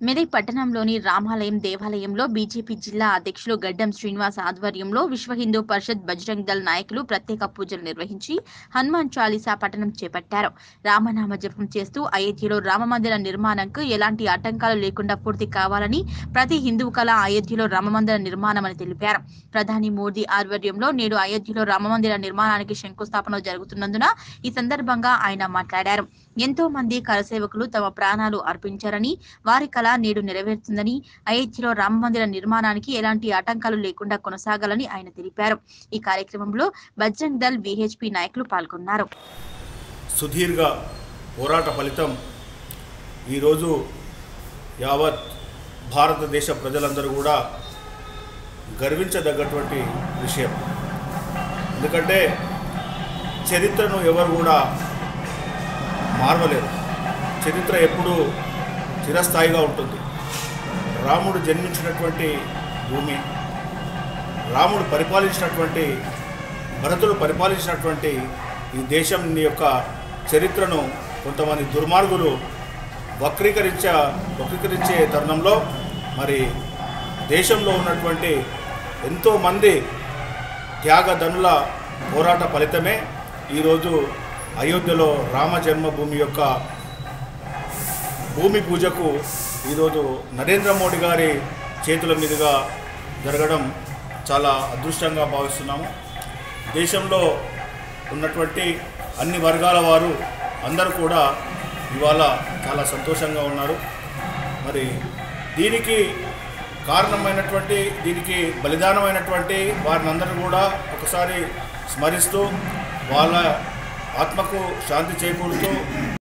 మెదక్ పట్టణంలోని రామాలయం దేవాలయంలో బీజేపీ జిల్లా అధ్యక్షులు గడ్డం శ్రీనివాస్ ఆధ్వర్యంలో విశ్వ హిందూ పరిషత్ బజరంగ్ దళ్ నాయకులు ప్రత్యేక పూజలు నిర్వహించి హనుమాన్ చాలీసా పఠనం చేపట్టారు రామనామ జపం చేస్తూ అయోధ్యలో రామమందిర నిర్మాణంకు ఎలాంటి ఆటంకాలు లేకుండా పూర్తి కావాలని ప్రతి హిందువు కళ అయోధ్యలో రామమందిర నిర్మాణమని తెలిపారు ప్రధాని మోదీ ఆధ్వర్యంలో నేడు అయోధ్యలో రామమందిర నిర్మాణానికి శంకుస్థాపన జరుగుతున్నందున ఈ సందర్భంగా ఆయన మాట్లాడారు ఎంతో మంది కరసేవకులు తమ ప్రాణాలు అర్పించారని వారి కళ నేడు నెరవేరుతుందని అయోధ్యలో రామ మందిర నిర్మాణానికి ఎలాంటి ఆటంకాలు లేకుండా కొనసాగాలని ఆయన తెలిపారు ఈ కార్యక్రమంలో బజరంగ్ దళ్ విహెచ్పి నాయకులు పాల్గొన్నారు సుదీర్ఘ పోరాట ఫలితం ఈరోజు యావత్ భారతదేశ ప్రజలందరూ కూడా గర్వించదగ్గటువంటి విషయం ఎందుకంటే చరిత్రను ఎవరు కూడా మార్వలేరు చరిత్ర ఎప్పుడూ చిరస్థాయిగా ఉంటుంది రాముడు జన్మించినటువంటి భూమి రాముడు పరిపాలించినటువంటి భరతుడు పరిపాలించినటువంటి ఈ దేశం యొక్క చరిత్రను కొంతమంది దుర్మార్గులు వక్రీకరించ వక్రీకరించే తరుణంలో మరి దేశంలో ఉన్నటువంటి ఎంతోమంది త్యాగధనుల పోరాట ఫలితమే ఈరోజు అయోధ్యలో రామ జన్మభూమి యొక్క భూమి పూజకు ఈరోజు నరేంద్ర మోడీ గారి చేతుల మీదుగా జరగడం చాలా అదృష్టంగా భావిస్తున్నాము దేశంలో ఉన్నటువంటి అన్ని వర్గాల వారు అందరూ కూడా ఇవాళ చాలా సంతోషంగా ఉన్నారు మరి దీనికి కారణమైనటువంటి దీనికి బలిదానమైనటువంటి వారిని అందరూ కూడా ఒకసారి స్మరిస్తూ వాళ్ళ ఆత్మకు శాంతి చేకూరుతూ